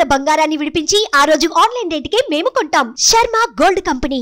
బంగారాన్ని విడిపించి ఆ రోజు ఆన్లైన్ రేటుకే మేము కొంటాం శర్మ గోల్డ్ కంపెనీ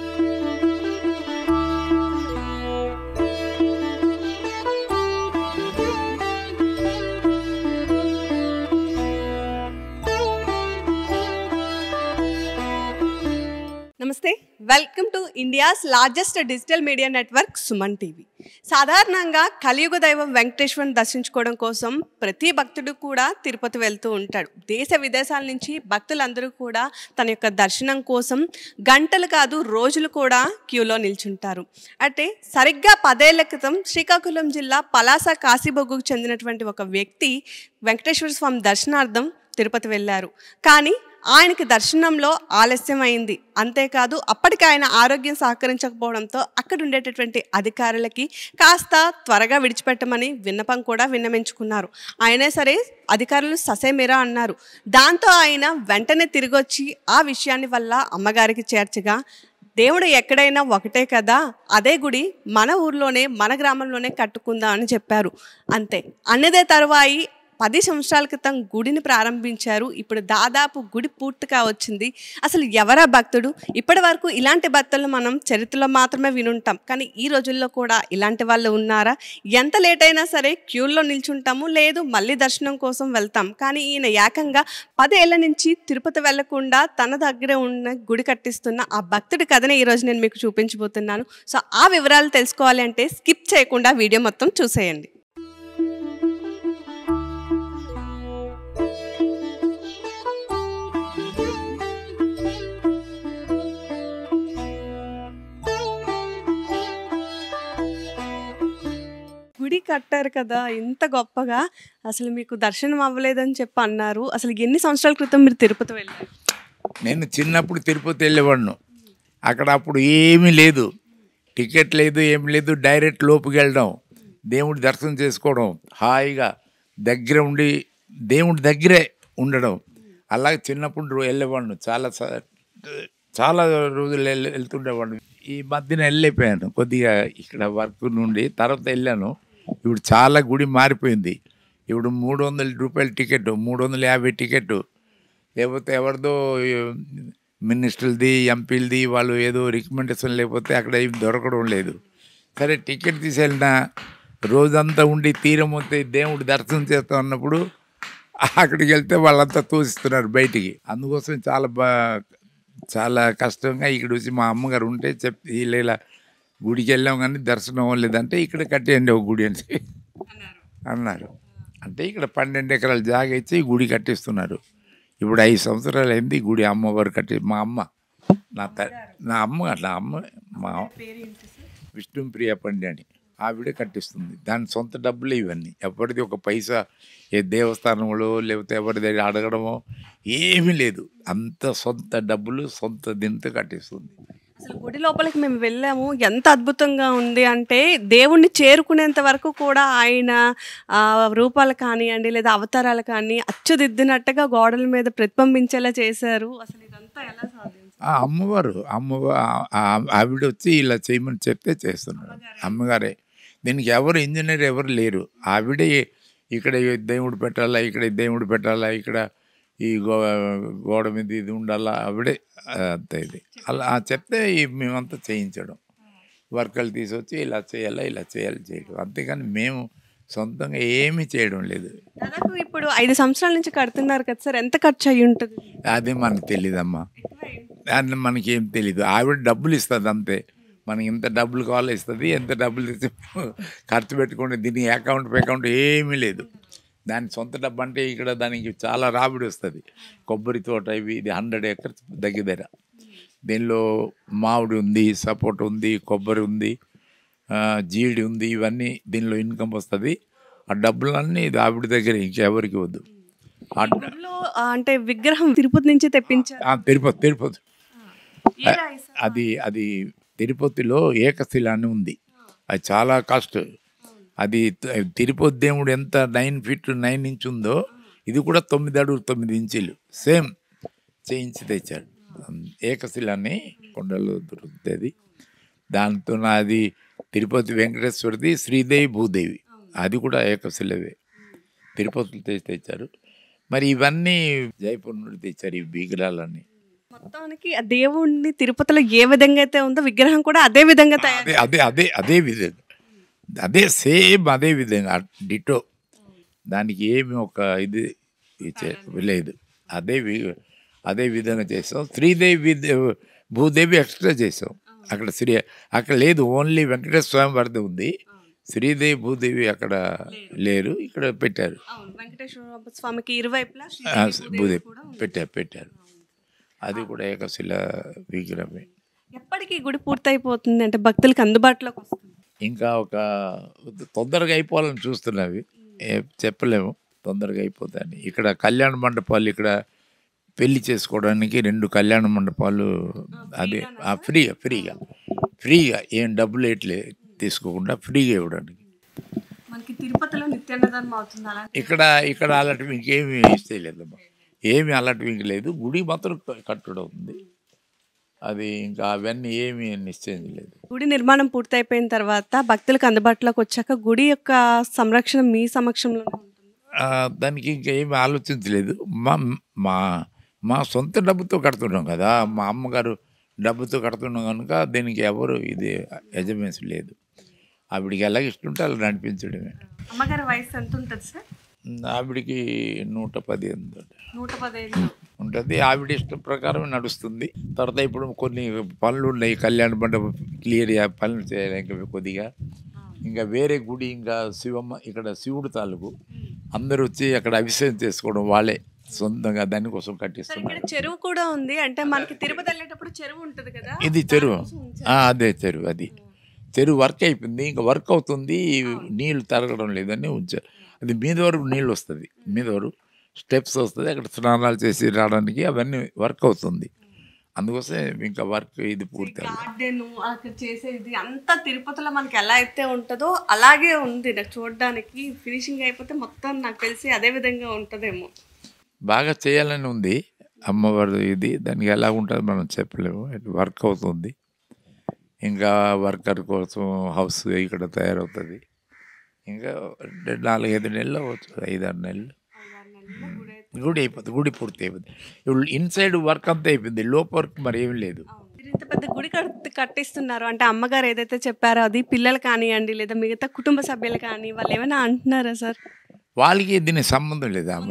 నమస్తే welcome to India's largest digital media network Suman TV సాధారణంగా కలియుగ దైవం వెంకటేశ్వరుని దర్శించుకోవడం కోసం ప్రతి భక్తుడు కూడా తిరుపతి వెళ్తూ ఉంటాడు దేశ విదేశాల నుంచి భక్తులందరూ కూడా తన యొక్క దర్శనం కోసం గంటలు కాదు రోజులు కూడా క్యూలో నిల్చుంటారు అంటే సరిగ్గా పదేళ్ల క్రితం శ్రీకాకుళం జిల్లా పలాస కాశీబొగ్గుకు చెందినటువంటి ఒక వ్యక్తి వెంకటేశ్వర స్వామి దర్శనార్థం తిరుపతి వెళ్ళారు కానీ ఆయనకి దర్శనంలో ఆలస్యం అయింది అంతేకాదు అప్పటికి ఆయన ఆరోగ్యం సహకరించకపోవడంతో అక్కడ ఉండేటటువంటి అధికారులకి కాస్త త్వరగా విడిచిపెట్టమని విన్నపం కూడా విన్నమించుకున్నారు అయినా సరే అధికారులు ససేమిరా అన్నారు దాంతో ఆయన వెంటనే తిరిగొచ్చి ఆ విషయాన్ని వల్ల అమ్మగారికి చేర్చగా దేవుడు ఎక్కడైనా ఒకటే కదా అదే గుడి మన ఊర్లోనే మన గ్రామంలోనే కట్టుకుందాం అని చెప్పారు అంతే అన్నదే తరువాయి పది సంవత్సరాల క్రితం గుడిని ప్రారంభించారు ఇప్పుడు దాదాపు గుడి పూర్తిగా వచ్చింది అసలు ఎవరా భక్తుడు ఇప్పటి వరకు ఇలాంటి భక్తులు మనం చరిత్రలో మాత్రమే వినుంటాం కానీ ఈ రోజుల్లో కూడా ఇలాంటి వాళ్ళు ఉన్నారా ఎంత లేట్ అయినా సరే క్యూల్లో నిల్చుంటాము లేదు మళ్ళీ దర్శనం కోసం వెళ్తాం కానీ ఈయన ఏకంగా పదేళ్ల నుంచి తిరుపతి వెళ్లకుండా తన దగ్గరే ఉన్న గుడి కట్టిస్తున్న ఆ భక్తుడి కథనే ఈరోజు నేను మీకు చూపించబోతున్నాను సో ఆ వివరాలు తెలుసుకోవాలి అంటే స్కిప్ చేయకుండా వీడియో మొత్తం చూసేయండి గుడి కట్టారు కదా ఇంత గొప్పగా అసలు మీకు దర్శనం అవ్వలేదని చెప్పి అన్నారు అసలు ఎన్ని సంవత్సరాల క్రితం మీరు తిరుపతి వెళ్ళారు నేను చిన్నప్పుడు తిరుపతి వెళ్ళేవాడిను అక్కడ అప్పుడు ఏమీ లేదు టికెట్ లేదు ఏం లేదు డైరెక్ట్ లోపుకి వెళ్ళడం దేవుడి దర్శనం చేసుకోవడం హాయిగా దగ్గర ఉండి దేవుడి దగ్గరే ఉండడం అలాగే చిన్నప్పుడు రో- వెళ్ళేవాడిను చాలా స- చాలా రోజులు వెళ్ళి వెళ్తుండేవాడిని ఈ మధ్యన వెళ్ళిపోయాను కొద్దిగా ఇక్కడ వర్క్ నుండి తర్వాత వెళ్ళాను ఇప్పుడు చాలా గుడి మారిపోయింది ఇప్పుడు మూడు వందల రూపాయల టికెట్ మూడు వందల యాభై టికెట్ లేకపోతే ఎవరిదో మినిస్టర్లది ఎంపీలది వాళ్ళు ఏదో రికమెండేషన్ లేకపోతే అక్కడ ఏం దొరకడం లేదు సరే టికెట్ తీసేళ్ళినా రోజంతా ఉండి తీరం వస్తే దేవుడి దర్శనం చేస్తా ఉన్నప్పుడు అక్కడికి వెళ్తే వాళ్ళంతా తోసిస్తున్నారు బయటికి అందుకోసం చాలా బా చాలా కష్టంగా ఇక్కడ వచ్చి మా అమ్మగారు ఉంటే చెప్తే ఇలా ఇలా గుడికి వెళ్ళాం కానీ దర్శనం అవ్వలేదంటే ఇక్కడ కట్టేయండి ఒక గుడి అని అన్నారు అంటే ఇక్కడ పన్నెండు ఎకరాల జాగా ఇచ్చి ఈ గుడి కట్టిస్తున్నారు ఇప్పుడు ఐదు సంవత్సరాలు అయింది ఈ గుడి అమ్మవారు కట్టి మా అమ్మ నా త నా అమ్మ నా అమ్మ మా విష్ణుప్రియ పండి అని ఆవిడే కట్టిస్తుంది దాని సొంత డబ్బులే ఇవన్నీ ఎవరిది ఒక పైసా ఏ దేవస్థానంలో లేకపోతే ఎవరి దగ్గర అడగడమో ఏమీ లేదు అంత సొంత డబ్బులు సొంత దీంతో కట్టిస్తుంది అసలు గుడి లోపలికి మేము వెళ్ళాము ఎంత అద్భుతంగా ఉంది అంటే దేవుణ్ణి చేరుకునేంత వరకు కూడా ఆయన ఆ, రూపాలు కానివ్వండి లేదా అవతారాలు కానీ అచ్చుదిద్దినట్టుగా గోడల మీద ప్రతిబింబించేలా చేశారు అసలు ఇదంతా ఎలా సాధ్యం ఆ అమ్మవారు అమ్మవారు ఆవిడ వచ్చి ఇలా చేయమని చెప్తే చేస్తున్నారు అమ్మగారే దీనికి ఎవరు ఇంజనీర్ ఎవరు లేరు ఆవిడే ఇక్కడ ఈ దేవుడు పెట్టాలా ఇక్కడ ఈ దేవుడు పెట్టాలా ఇక్కడ ఈ గో గోడ మీద ఇది ఉండాలా ఆవిడే ఆ, అంత ఇది అలా ఆ చెప్తే ఈ మేమంతా చేయించడం వర్కర్లు తీసుకొచ్చి ఇలా చేయాలా ఇలా చేయాలి చేయడం అంతేగాని మేము సొంతంగా ఏమీ చేయడం లేదు దాదాపు ఇప్పుడు ఐదు సంవత్సరాల నుంచి కడుతున్నారు కదా సార్ ఎంత ఖర్చు అయ్యి ఉంటుంది అదే మనకు తెలియదమ్మా దాన్ని మనకి ఏం తెలీదు ఆవిడ డబ్బులు ఇస్తుంది అంతే మనకి ఎంత డబ్బులు కావాలో ఇస్తుంది ఎంత డబ్బులు తెచ్చి ఖర్చు పెట్టుకుంటే దీని అకౌంట్ అకౌంట్ ఏమీ లేదు దాని సొంత డబ్బు అంటే ఇక్కడ దానికి చాలా రాబడి వస్తుంది కొబ్బరి తోట ఇవి ఇది హండ్రెడ్ ఎకర్స్ దగ్గర దగ్గర దీనిలో మామిడి ఉంది సపోటా ఉంది కొబ్బరి ఉంది ఆ, జీడి ఉంది ఇవన్నీ దీనిలో ఇన్కమ్ వస్తుంది ఆ డబ్బులన్నీ ఇది ఆవిడ దగ్గర ఇంకెవరికి వద్దు ఆ డ- గుడిలో, ఆ, అంటే విగ్రహం తిరుపతి నుంచి తెప్పించారు ఆ, తిరుపతి తిరుపతి ఏ రాయి సార్? అది అది తిరుపతిలో ఏకశిల అని ఉంది అది చాలా కాస్ట్ అది త- తిరుపతి దేవుడు ఎంత నైన్ ఫీట్ నైన్ ఇంచ్ ఉందో ఇది కూడా తొమ్మిది అడుగులు తొమ్మిది ఇంచులు సేమ్ చేయించి తెచ్చాడు ఏకశిల అని కొండలో దొరుకుతుంది దాంతో నాది తిరుపతి వెంకటేశ్వరది శ్రీదేవి భూదేవి అది కూడా ఏకశిలవే తిరుపతిలో తెచ్చి తెచ్చారు మరి ఇవన్నీ జైపూర్ నుండి తెచ్చారు ఈ విగ్రహాలన్నీ మొత్తానికి ఆ దేవుణ్ణి తిరుపతిలో ఏ విధంగా అయితే ఉందో విగ్రహం కూడా అదే విధంగా తయారు అదే అదే అదే అదే విధంగా అదే సేమ్ అదే విధంగా డిటో దానికి ఏమి ఒక ఇది ఇచ్చే లేదు అదే వి- అదే విధంగా చేసాం శ్రీదేవి విద్య- భూదేవి ఎక్స్ట్రా చేసాం అక్కడ శ్రీ అక్కడ లేదు ఓన్లీ వెంకటేశ్వర స్వామి వారిది ఉంది శ్రీదేవి భూదేవి అక్కడ లేరు ఇక్కడ పెట్టారు అవును వెంకటేశ్వర స్వామికి ఇరువైపులా ఆ, శ్రీదేవి భూదేవి కూడా ఉంది. పెట్టారు పెట్టారు అది కూడా ఏకశిల విగ్రహమే ఎప్పటికీ ఈ గుడి పూర్తయిపోతుంది అంటే భక్తులకు అందుబాటులోకి వస్తుంది ఇంకా ఒక తొందరగా అయిపోవాలని చూస్తున్నవి ఏ చెప్పలేము తొందరగా అయిపోతాయని ఇక్కడ కళ్యాణ మండపాలు ఇక్కడ పెళ్లి చేసుకోవడానికి రెండు కళ్యాణ మండపాలు అది ఆ, ఫ్రీగా ఫ్రీగా ఫ్రీగా ఏం డబ్బులు ఎట్లే తీసుకోకుండా ఫ్రీగా ఇవ్వడానికి మనకి తిరుపతిలో నిత్యాన్నదానం అవుతుంది అలా ఇక్కడ ఇక్కడ అలాంటివి ఇంకేమి చేయలేదమ్మా ఏమి అలాంటివి ఇంక లేదు గుడి మాత్రం కట్టడం ఉంది అది ఇంకా అవన్నీ ఏమీ నిశ్చయం లేదు గుడి నిర్మాణం పూర్తయిపోయిన తర్వాత భక్తులకు అందుబాటులోకి వచ్చాక గుడి యొక్క సంరక్షణ మీ సమక్షంలో ఉంటుంది ఆ, దానికి ఇంకా ఏమి ఆలోచించలేదు మా మా మా సొంత డబ్బుతో కడుతున్నాం కదా మా అమ్మగారు డబ్బుతో కడుతున్నాం కనుక దీనికి ఎవరు ఇది యజమాని లేదు ఆవిడికి ఎలా ఇష్టం ఉంటే అలా నడిపించడమే అమ్మగారి వయసు ఎంత ఉంటుంది సార్ ఆవిడికి నూట పది ఎంత నూట పదిహేను ఉంటుంది ఆవిడ ఇష్టం ప్రకారం నడుస్తుంది తర్వాత ఇప్పుడు కొన్ని పనులు ఉన్నాయి కళ్యాణ మండపం క్లియర్ పనులు చేయాలి ఇంకా కొద్దిగా ఇంకా వేరే గుడి ఇంకా శివమ్మ ఇక్కడ శివుడు తాలూకు అందరూ వచ్చి అక్కడ అభిషేకం చేసుకోవడం వాళ్ళే సొంతంగా దానికోసం సార్ కట్టిస్తున్నారు ఇక్కడ చెరువు కూడా ఉంది అంటే మనకి తిరుపతి వెళ్ళేటప్పుడు చెరువు ఉంటుంది కదా ఇది చెరువు ఆ, అదే చెరువు అది చెరువు వర్క్ అయిపోయింది ఇంకా వర్క్ అవుతుంది నీళ్లు తరగడం లేదని ఉంచారు అది మీద వరకు నీళ్ళు వస్తుంది మీద వరకు స్టెప్స్ వస్తుంది అక్కడ స్నానాలు చేసి రావడానికి అవన్నీ వర్క్ అవుతుంది అందుకోసం ఇంకా వర్క్ ఇది పూర్తి అవ్వలేదు. గార్డెన్ అక్కడ చేసేది అంతా తిరుపతిలో మనకి ఎలా అయితే ఉంటుందో అలాగే ఉంది నాకు చూడడానికి ఫినిషింగ్ అయిపోతే మొత్తం నాకు తెలిసి అదే విధంగా ఉంటుందేమో బాగా చేయాలని ఉంది అమ్మవారి ఇది దానికి ఎలా ఉంటుంది మనం చెప్పలేము వర్క్ అవుతుంది ఇంకా వర్కర్ కోసం హౌస్ ఇక్కడ తయారవుతుంది ఇంకా రెండు నాలుగైదు నెలలు అవ్వచ్చు ఐదారు నెలలు గుడి అయిపోతుంది గుడి పూర్తి అయిపోతుంది ఇప్పుడు ఇన్సైడ్ వర్క్ అంతా అయిపోయింది లోప వర్క్ మరి ఏం లేదు మీరు ఇంత పెద్ద గుడి కట్ కట్టిస్తున్నారు అంటే అమ్మగారు ఏదైతే చెప్పారో అది పిల్లలు కానివ్వండి లేదా మిగతా కుటుంబ సభ్యులు కానీ వాళ్ళు ఏమైనా అంటున్నారా సార్ వాళ్ళకి దీనికి సంబంధం లేదు అమ్మ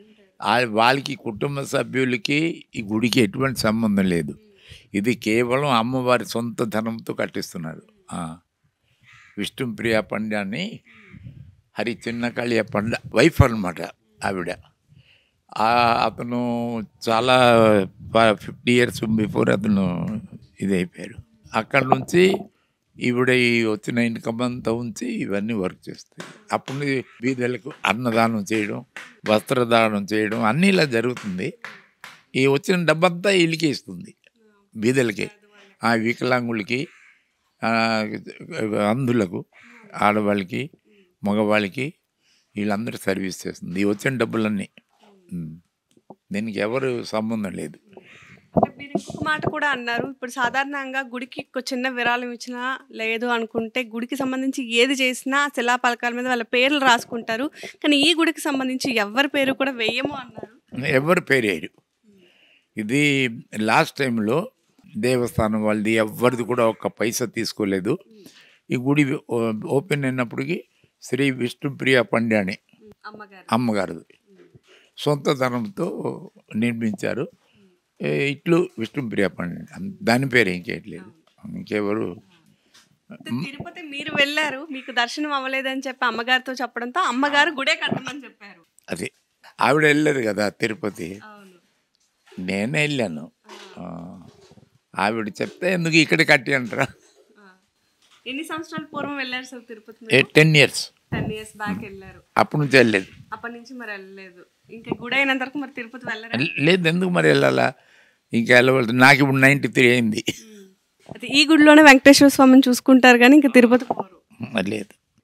ఆ- వాళ్ళకి కుటుంబ సభ్యులకి ఈ గుడికి ఎటువంటి సంబంధం లేదు ఇది కేవలం అమ్మవారి సొంత ధనంతో కట్టిస్తున్నారు ఆ. విష్ణుప్రియ పండ్యాన్ని హరి చిన్న కళ్య పండ వైఫ్ అన్నమాట ఆవిడ ఆ అతను చాలా ఫిఫ్టీ ఇయర్స్ బిఫోర్ అతను ఇది అయిపోయారు అక్కడ నుంచి ఈవిడ ఈ వచ్చిన ఇన్కమ్ అంతా ఉంచి ఇవన్నీ వర్క్ చేస్తాయి అప్పుడు బీదలకు అన్నదానం చేయడం వస్త్రదానం చేయడం అన్నీ ఇలా జరుగుతుంది ఈ వచ్చిన డబ్బంతా వీళ్ళకి ఇస్తుంది బీదలకి ఆ వికలాంగులకి ఆ, అంధులకు ఆడవాళ్ళకి మగవాళ్ళకి వీళ్ళందరూ సర్వీస్ చేస్తుంది ఈ వచ్చిన డబ్బులన్నీ ఉమ్. దీనికి ఎవరు సంబంధం లేదు అంటే మీరు ఇంకొక మాట కూడా అన్నారు ఇప్పుడు సాధారణంగా గుడికి ఒక చిన్న విరాళం ఇచ్చినా లేదు అనుకుంటే గుడికి సంబంధించి ఏది చేసినా ఆ శిలా పలకాల మీద వాళ్ళ పేర్లు రాసుకుంటారు కానీ ఈ గుడికి సంబంధించి ఎవరి పేరు కూడా వేయము అన్నారు ఎవరు పేరేరు ఇది లాస్ట్ టైంలో దేవస్థానం వాళ్ళది ఎవరిది కూడా ఒక్క పైసా తీసుకోలేదు ఈ గుడి ఓ- ఓపెన్ అయినప్పటికీ శ్రీ విష్ణుప్రియ పండ్యాని అమ్మగారు అమ్మగారిది సొంత ధనంతో నిర్మించారు ఏ, ఇట్లు విష్ణుప్రియ పండ్యాని దాని పేరు ఇంకేయట్లేదు ఇంకెవరు అయితే తిరుపతి మీరు వెళ్ళారు మీకు దర్శనం అవ్వలేదని చెప్పి అమ్మగారితో చెప్పడంతో అమ్మగారు గుడే కట్టమని చెప్పారు అది ఆవిడ వెళ్ళలేదు కదా తిరుపతి అవును నేనే వెళ్ళాను ఆ, ఆవిడ చెప్తే ఎందుకు ఇక్కడ కట్టి అంటారా ఆ. ఎన్ని సంవత్సరాల పూర్వం వెళ్ళారు సార్ తిరుపతి ఏ ten years ten years back వెళ్ళారు అప్పటి నుంచి వెళ్ళలేదు అప్పటి నుంచి మరి వెళ్ళలేదు ఇంకా గుడి అయినంత వరకు మరి తిరుపతి వెళ్ళరు లేదు ఎందుకు మరి వెళ్ళాలా ఇంకా వెళ్ళవలసి నాకు ఇప్పుడు నైంటీ త్రీ అయింది అయితే ఈ గుడిలోనే వెంకటేశ్వర స్వామిని చూసుకుంటారు కానీ ఇంకా తిరుపతి పోరు మరి లేదు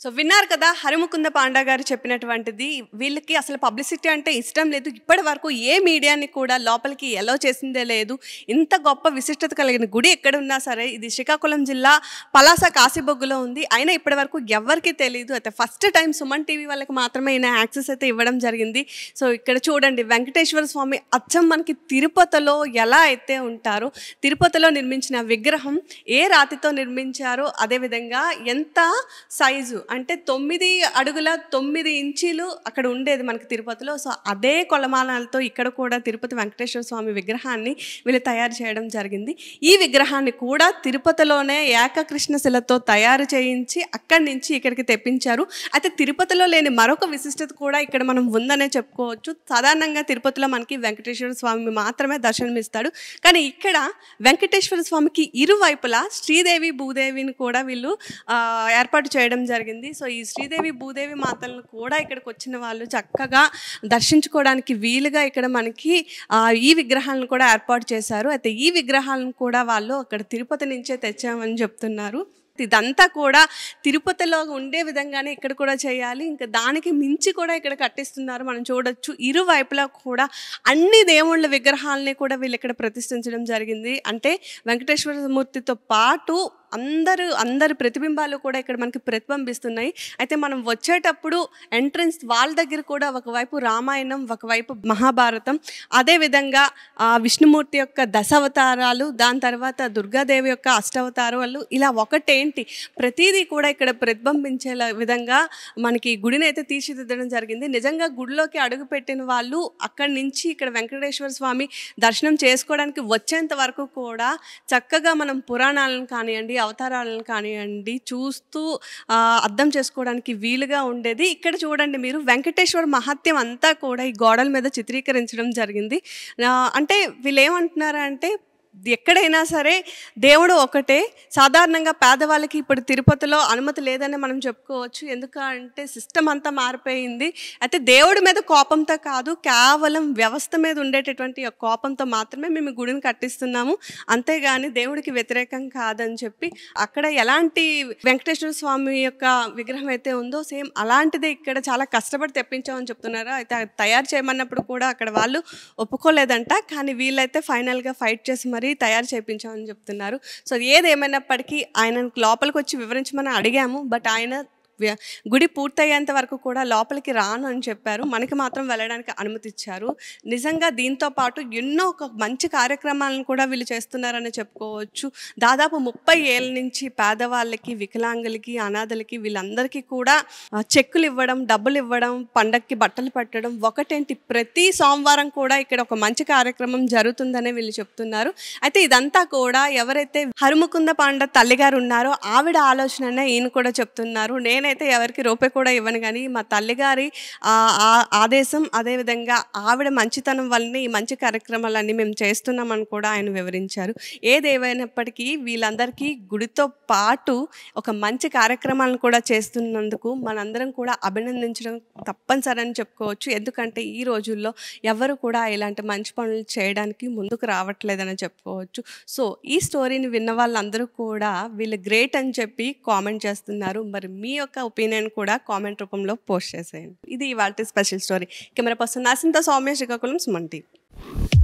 సో విన్నారు కదా హరిముకుంద పాండా గారు చెప్పినటువంటిది వీళ్ళకి అసలు పబ్లిసిటీ అంటే ఇష్టం లేదు ఇప్పటి వరకు ఏ మీడియాని కూడా లోపలికి ఎలో చేసిందే లేదు ఇంత గొప్ప విశిష్టత కలిగిన గుడి ఎక్కడ ఉన్నా సరే ఇది శ్రీకాకుళం జిల్లా పలాస కాశీబొగ్గులో ఉంది అయినా ఇప్పటి వరకు ఎవరికి తెలియదు అయితే ఫస్ట్ టైం సుమన్ టీవీ వాళ్ళకి మాత్రమే ఈయన యాక్సెస్ అయితే ఇవ్వడం జరిగింది సో ఇక్కడ చూడండి వెంకటేశ్వర స్వామి అచ్చం మనకి తిరుపతిలో ఎలా అయితే ఉంటారో తిరుపతిలో నిర్మించిన విగ్రహం ఏ రాతితో నిర్మించారో అదేవిధంగా ఎంత సైజు అంటే తొమ్మిది అడుగుల తొమ్మిది ఇంచీలు అక్కడ ఉండేది మనకి తిరుపతిలో సో అదే కొలమానాలతో ఇక్కడ కూడా తిరుపతి వెంకటేశ్వర స్వామి విగ్రహాన్ని వీళ్ళు తయారు చేయడం జరిగింది ఈ విగ్రహాన్ని కూడా తిరుపతిలోనే ఏకకృష్ణ శిలతో తయారు చేయించి అక్కడి నుంచి ఇక్కడికి తెప్పించారు అయితే తిరుపతిలో లేని మరొక విశిష్టత కూడా ఇక్కడ మనం ఉందనే చెప్పుకోవచ్చు సాధారణంగా తిరుపతిలో మనకి వెంకటేశ్వర స్వామి మాత్రమే దర్శనమిస్తాడు కానీ ఇక్కడ వెంకటేశ్వర స్వామికి ఇరువైపులా శ్రీదేవి భూదేవిని కూడా వీళ్ళు ఆ, ఏర్పాటు చేయడం జరిగింది సో ఈ శ్రీదేవి భూదేవి మాతలను కూడా ఇక్కడికి వచ్చిన వాళ్ళు చక్కగా దర్శించుకోవడానికి వీలుగా ఇక్కడ మనకి ఆ, ఈ విగ్రహాలను కూడా ఏర్పాటు చేశారు అయితే ఈ విగ్రహాలను కూడా వాళ్ళు అక్కడ తిరుపతి నుంచే తెచ్చామని చెప్తున్నారు ఇదంతా కూడా తిరుపతిలో ఉండే విధంగానే ఇక్కడ కూడా చేయాలి ఇంకా దానికి మించి కూడా ఇక్కడ కట్టిస్తున్నారు మనం చూడొచ్చు ఇరువైపులా కూడా అన్ని దేవుళ్ళ విగ్రహాలని కూడా వీళ్ళు ఇక్కడ ప్రతిష్ఠించడం జరిగింది అంటే వెంకటేశ్వర మూర్తితో పాటు అందరూ అందరి ప్రతిబింబాలు కూడా ఇక్కడ మనకి ప్రతిబింబిస్తున్నాయి అయితే మనం వచ్చేటప్పుడు ఎంట్రన్స్ వాళ్ళ దగ్గర కూడా ఒకవైపు రామాయణం ఒకవైపు మహాభారతం అదేవిధంగా ఆ విష్ణుమూర్తి యొక్క దశావతారాలు దాని తర్వాత దుర్గాదేవి యొక్క అష్టావతారాలు ఇలా ఒకటేంటి ప్రతిదీ కూడా ఇక్కడ ప్రతిబింబించే విధంగా మనకి గుడిని అయితే తీర్చిదిద్దడం జరిగింది నిజంగా గుడిలోకి అడుగు పెట్టిన వాళ్ళు అక్కడి నుంచి ఇక్కడ వెంకటేశ్వర స్వామి దర్శనం చేసుకోవడానికి వచ్చేంత వరకు కూడా చక్కగా మనం పురాణాలను కానివ్వండి అవతారాలను కానివ్వండి చూస్తూ ఆ, అర్థం చేసుకోవడానికి వీలుగా ఉండేది ఇక్కడ చూడండి మీరు వెంకటేశ్వర మహత్యం అంతా కూడా ఈ గోడల మీద చిత్రీకరించడం జరిగింది ఆ, అంటే వీళ్ళు ఏమంటున్నారంటే ఎక్కడైనా సరే దేవుడు ఒకటే సాధారణంగా పేదవాళ్ళకి ఇప్పుడు తిరుపతిలో అనుమతి లేదని మనం చెప్పుకోవచ్చు ఎందుకంటే సిస్టమ్ అంతా మారిపోయింది అయితే దేవుడి మీద కోపంతో కాదు కేవలం వ్యవస్థ మీద ఉండేటటువంటి ఆ కోపంతో మాత్రమే మేము ఈ గుడిని కట్టిస్తున్నాము అంతేగాని దేవుడికి వ్యతిరేకం కాదని చెప్పి అక్కడ ఎలాంటి వెంకటేశ్వర స్వామి యొక్క విగ్రహం అయితే ఉందో సేమ్ అలాంటిదే ఇక్కడ చాలా కష్టపడి తెప్పించామని చెప్తున్నారు అయితే అది తయారు చేయమన్నప్పుడు కూడా అక్కడ వాళ్ళు ఒప్పుకోలేదంట కానీ వీళ్ళైతే ఫైనల్గా ఫైట్ చేసి మరీ తయారు చేయించామని చెప్తున్నారు సో ఏదేమైనప్పటికీ ఆయన లోపలికి వచ్చి వివరించమని అడిగాము బట్ ఆయన వ్య- గుడి పూర్తయ్యేంత వరకు కూడా లోపలికి రాను అని చెప్పారు మనకి మాత్రం వెళ్ళడానికి అనుమతి ఇచ్చారు నిజంగా దీంతో పాటు ఎన్నో ఒక మంచి కార్యక్రమాలను కూడా వీళ్ళు చేస్తున్నారని చెప్పుకోవచ్చు దాదాపు ముప్పై ఏళ్ళ నుంచి పేదవాళ్ళకి వికలాంగులకి అనాథలకి వీళ్ళందరికీ కూడా ఆ, చెక్కులు ఇవ్వడం డబ్బులు ఇవ్వడం పండక్కి బట్టలు పెట్టడం ఒకటేంటి ప్రతి సోమవారం కూడా ఇక్కడ ఒక మంచి కార్యక్రమం జరుగుతుందనే వీళ్ళు చెప్తున్నారు అయితే ఇదంతా కూడా ఎవరైతే హరుముకుంద పాండ తల్లిగారు ఉన్నారో ఆవిడ ఆలోచననే ఈయన కూడా చెప్తున్నారు నేనైతే ఎవరికి రూపాయి కూడా ఇవ్వను కానీ మా తల్లిగారి ఆ ఆ- ఆదేశం అదేవిధంగా ఆవిడ మంచితనం వల్లనే ఈ మంచి కార్యక్రమాలన్నీ మేము చేస్తున్నామని కూడా ఆయన వివరించారు ఏదేమైనప్పటికీ వీళ్ళందరికీ గుడితో పాటు ఒక మంచి కార్యక్రమాలను కూడా చేస్తున్నందుకు మనందరం కూడా అభినందించడం తప్పనిసరి అని చెప్పుకోవచ్చు ఎందుకంటే ఈ రోజుల్లో ఎవరు కూడా ఇలాంటి మంచి పనులు చేయడానికి ముందుకు రావట్లేదని చెప్పుకోవచ్చు సో ఈ స్టోరీని విన్న వాళ్ళందరూ కూడా వీళ్ళు గ్రేట్ అని చెప్పి కామెంట్ చేస్తున్నారు మరి మీ యొక్క ఒపీనియన్ కూడా కామెంట్ రూపంలో పోస్ట్ చేసేయండి ఇది ఇవాళ స్పెషల్ స్టోరీ కెమెరా పర్సన్ నాసింత సౌమ్య శ్రీకాకుళం సుమన్ టీవీ